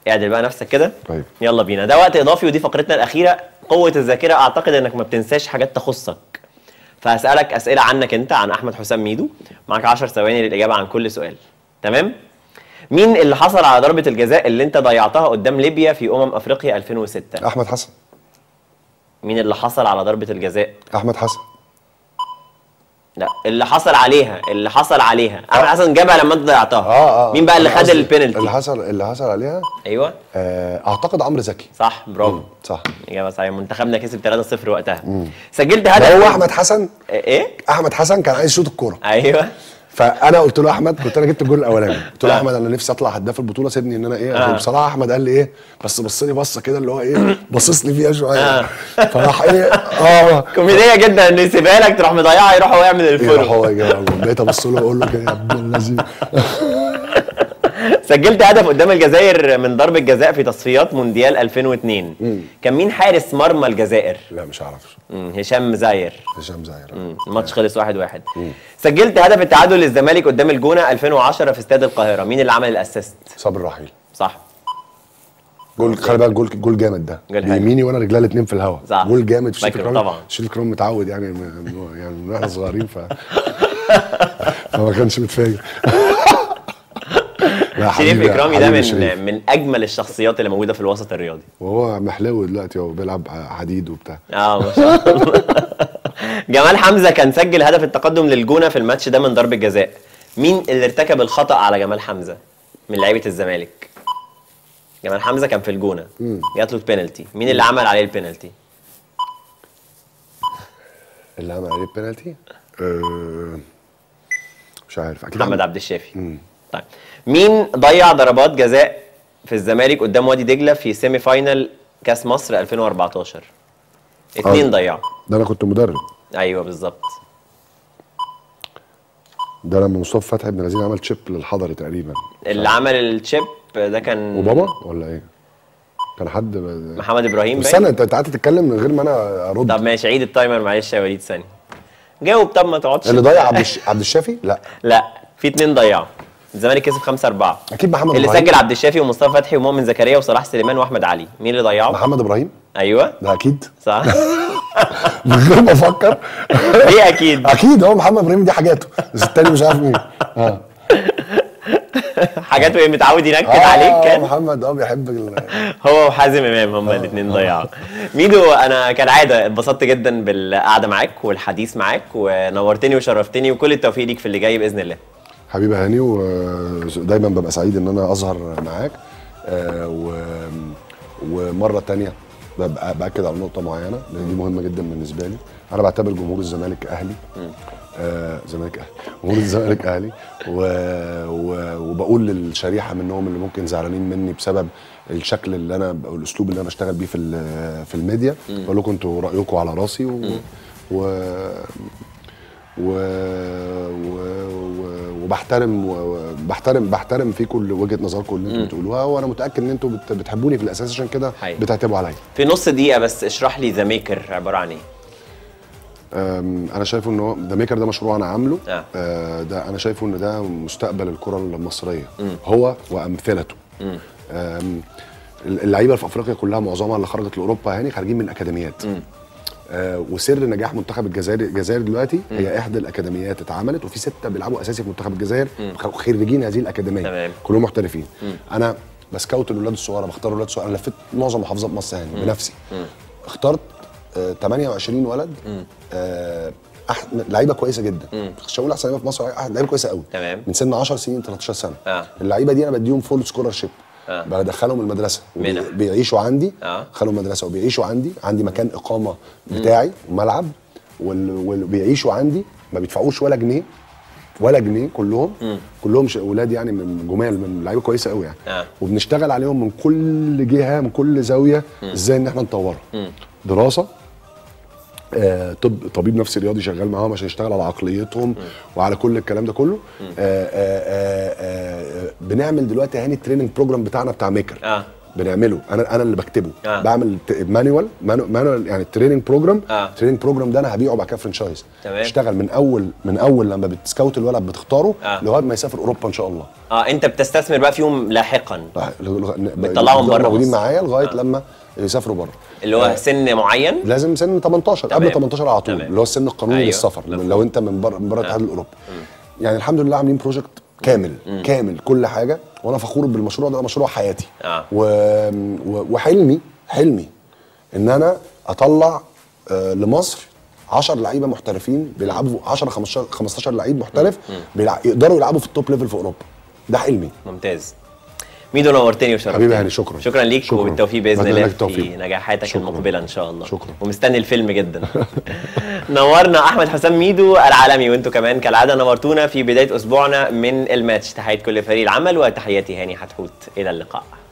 اعدل بقى نفسك كده طيب. يلا بينا ده وقت اضافي ودي فقرتنا الاخيره قوه الذاكره اعتقد انك ما بتنساش حاجات تخصك فهسالك اسئله عنك انت عن احمد حسام ميدو معاك 10 ثواني للاجابه عن كل سؤال تمام مين اللي حصل على ضربه الجزاء اللي انت ضيعتها قدام ليبيا في امم افريقيا 2006 احمد حسن مين اللي حصل على ضربه الجزاء احمد حسن لا اللي حصل عليها اللي حصل عليها احمد حسن جابها لما انت ضيعتها اه اه مين بقى اللي أنا خد قصدي البينالتي اللي حصل اللي حصل عليها ايوه آه اعتقد عمرو زكي صح برافو صح اجابه صحيحه منتخبنا كسب 3-0 وقتها سجلت هدف ده هو احمد حسن ايه احمد حسن كان عايز يشوط الكوره ايوه فانا قلت له احمد كنت انا جبت الجول الاولاني قلت له آه. احمد انا نفسي اطلع هداف البطوله سيبني ان انا ايه آه. بصراحه احمد قال لي ايه بس بص لي بصه كده اللي هو ايه باصص لي فيها شويه آه. فراح ايه اه كوميديه جدا انه يسيبها لك تروح مضيعها يروح هو يعمل يروح الفرق هو يجي بقيت ابص له اقول له كده يا ابن اللذين سجلت هدف قدام الجزائر من ضربه جزاء في تصفيات مونديال 2002 كان مين حارس مرمى الجزائر لا مش عارف مم، هشام زاير هشام زاهر مم، الماتش خلص 1-1 واحد واحد. سجلت هدف التعادل للزمالك قدام الجونه 2010 في استاد القاهره مين اللي عمل الاسيست صابر رحيل صح جول خلي بالك جول جول جامد ده جول حلو. يميني وانا رجلي الاثنين في الهواء صح. جول جامد في فاكره شريف اكرام طبعا. شريف اكرام متعود يعني من يعني من واحنا صغيرين ف فما كانش متفاجئ لا شريف حبيبي- اكرامي ده حبيبي من شريف. من اجمل الشخصيات اللي موجوده في الوسط الرياضي وهو محلاوي دلوقتي هو بيلعب حديد وبتاع اه ما شاء الله جمال حمزه كان سجل هدف التقدم للجونه في الماتش ده من ضربه جزاء مين اللي ارتكب الخطا على جمال حمزه من لعيبه الزمالك جمال حمزه كان في الجونه جات له البينالتي مين اللي عمل عليه البينالتي اللي عمل عليه البينالتي آه، مش عارف اكيد محمد عمل- عبد الشافي طيب مين ضيع ضربات جزاء في الزمالك قدام وادي دجله في سيمي فاينل كاس مصر 2014 اتنين آه. ضيعوا ده انا كنت مدرب ايوه بالظبط ده لما مصطفى فتحي ابن الذين عمل تشيب للحضري تقريبا اللي عمل التشيب ده كان اوباما ولا ايه؟ كان حد ب... محمد ابراهيم باين؟ استنى انت انت قعدت تتكلم من غير ما انا ارد طب ماشي عيد التايمر معلش يا وليد ثانيه جاوب طب ما تقعدش اللي ضيع عبد الش... عبد الشافي؟ لا لا في اتنين ضيعوا الزمالك كسب 5 4 اكيد محمد اللي ابراهيم سجل عبد الشافي ومصطفى فتحي ومؤمن زكريا وصلاح سليمان واحمد علي مين اللي ضيعه محمد ابراهيم ايوه ده اكيد صح من غير ما افكر ليه اكيد اكيد هو محمد ابراهيم دي حاجاته بس التاني مش عارف مين اه حاجات وهي متعود ينكد آه، عليك كان محمد اه بيحب ال... هو وحازم امام هما الاثنين ضيعوا ميدو انا كالعاده اتبسطت جدا بالقعده معاك والحديث معاك ونورتني وشرفتني وكل التوفيق ليك في اللي جاي باذن الله حبيبي هاني ودايما ببقى سعيد ان انا اظهر معاك آه، و... ومره تانية ببقى باكد على نقطه معينه لان دي مهمه جدا بالنسبه لي انا بعتبر جمهور الزمالك اهلي آه زمالك اهلي جمهور الزمالك اهلي و... و... وبقول للشريحه منهم اللي ممكن زعلانين مني بسبب الشكل اللي انا او الاسلوب اللي انا بشتغل بيه في ال- في الميديا بقول لكم انتوا رايكم على راسي و... و... و... و... و... وبحترم و... بحترم بحترم فيكم وجهه نظركم اللي انتوا بتقولوها وانا متاكد ان انتوا بت... بتحبوني في الاساس عشان كده حقيقي. بتعتبوا عليا في نص دقيقه بس اشرح لي ذا ميكر عباره عن ايه أم، انا شايفه ان هو ذا ميكر ده مشروع انا عامله آه. آه، ده انا شايفه ان ده مستقبل الكره المصريه هو وامثلته أم، اللعيبه في افريقيا كلها معظمها اللي خرجت لاوروبا يعني خارجين من اكاديميات آه وسر نجاح منتخب الجزائر الجزائر دلوقتي هي احدى الاكاديميات اتعملت وفي سته بيلعبوا اساسي في منتخب الجزائر خريجين هذه الاكاديميه تمام. كلهم محترفين انا بسكوت الاولاد الصغيره بختار الاولاد الصغيره انا لفيت معظم محافظات مصر يعني بنفسي اخترت آه 28 ولد آه أح... لعيبه كويسه جدا مش هقول احسن لعيبه في مصر أح- لعيبه كويسه قوي تمام. من سن 10 سنين 13 سنه آه. اللعيبه دي انا بديهم فول سكولر شيب آه. بدخلهم المدرسه منح. وبي- بيعيشوا عندي آه. خلوا مدرسه وبيعيشوا عندي عندي مكان اقامه بتاعي وملعب وال- وبيعيشوا عندي ما بيدفعوش ولا جنيه ولا جنيه كلهم كلهم ش- اولاد يعني من جمال من لعيبه كويسه قوي يعني آه. وبنشتغل عليهم من كل جهه من كل زاويه ازاي ان احنا نطورهم دراسه آه طب طبيب نفسي رياضي شغال معاهم عشان يشتغل على عقليتهم وعلى كل الكلام ده كله آه آه آه آه بنعمل دلوقتي هاني التريننج بروجرام بتاعنا بتاع ميكر اه بنعمله انا انا اللي بكتبه آه. بعمل ت- مانوال مانو- مانوال يعني التريننج بروجرام آه. التريننج بروجرام ده انا هبيعه بعد كده فرنشايز تمام. اشتغل من اول من اول لما بتسكاوت الولد بتختاره آه. لغايه ما يسافر اوروبا ان شاء الله اه انت بتستثمر بقى فيهم لاحقا بتطلعهم بره موجودين مصر. معايا لغايه آه. لما يسافروا بره اللي هو سن معين لازم سن 18 تمام. قبل 18 على طول تمام. اللي هو السن القانوني أيوه. للسفر مفهوم. لو انت من بره من بره الاتحاد الاوروبي يعني الحمد لله عاملين بروجكت كامل كامل كل حاجه وانا فخور بالمشروع ده ده مشروع حياتي آه. و... و... وحلمي حلمي ان انا اطلع آه لمصر 10 لعيبه محترفين بيلعبوا 10 15 15 لعيب محترف بيلع... يقدروا يلعبوا في التوب ليفل في اوروبا ده حلمي ممتاز ميدو نورتني وشرفتني حبيبي هاني، شكراً. شكرا ليك شكراً. وبالتوفيق باذن بتمنى الله لك التوفيق. في نجاحاتك شكراً. المقبله ان شاء الله شكراً. ومستني الفيلم جدا نورنا احمد حسام ميدو العالمي وانتم كمان كالعاده نورتونا في بدايه اسبوعنا من الماتش تحيات كل فريق العمل وتحياتي هاني حتحوت الى اللقاء